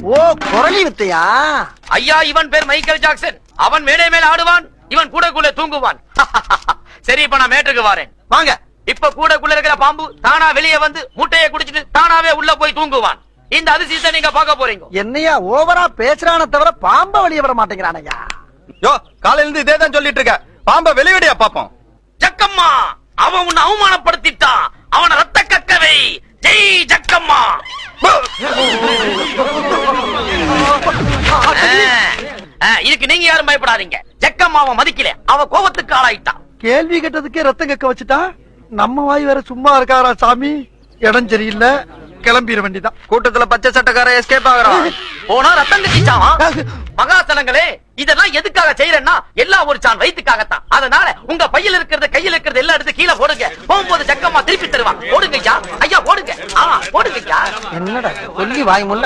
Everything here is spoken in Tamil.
ஓ குரலி வித்தையா ஐயா இவன் பேர் மைக்கேல் ஜாக்சன் அவன் மேலே மேல ஆடுவான் இவன் கூடக்குள்ள தூங்குவான் சரி இப்ப நான் மேட்டுக்கு வரேன் வாங்க இப்ப கூடக்குள்ள இருக்கிற பாம்பு தானா வெளியே வந்து முட்டையை குடிச்சிட்டு தானாவே உள்ள போய் தூங்குவான் இந்த அதிசயத்தை நீங்க பார்க்க போறீங்க என்னையா ஓவரா பேசுறான தவிர பாம்ப வெளிய வர மாட்டேங்கிறானையா யோ காலையில இருந்து இதே தான் சொல்லிட்டு இருக்க பாம்ப வெளியடியா பாப்போம் ஜக்கம்மா அவன் உன்னை அவமானப்படுத்திட்டான் அவன ரத்த கக்கவை ஜெய் ஜக்கம்மா ஆ, ஆ, இதுக்கு நீங்க யாரும் பயப்படாதீங்க ஜக்கம்மா அவன் மதிக்கல அவ கோபத்துக்கு ஆளாயிட்டான் கேள்வி கேட்டதுக்கே ரத்தம் கக்க வச்சுட்டா நம்ம வாய் வேற சும்மா இருக்காரா சாமி இடம் சரியில்லை கிளம்பிட வேண்டிதான் கூட்டத்துல பச்சை சட்டக்கார எஸ்கேப் ஆகுறான் போனா ரத்தம் கட்டிச்சாவான் மகாசனங்களே இதெல்லாம் எதுக்காக செய்யறேன்னா எல்லா ஒரு சான் வயிற்றுக்காகத்தான் அதனால உங்க பையில இருக்கிறது கையில இருக்கிறது எல்லாம் எடுத்து கீழே போடுங்க போகும்போது ஜக்கம்மா திருப்பி தருவான் போடுங்க ஐயா ஐயா போடுங்க ஆ போடுங்க ஐயா என்னடா சொல்லி வாய் முல்ல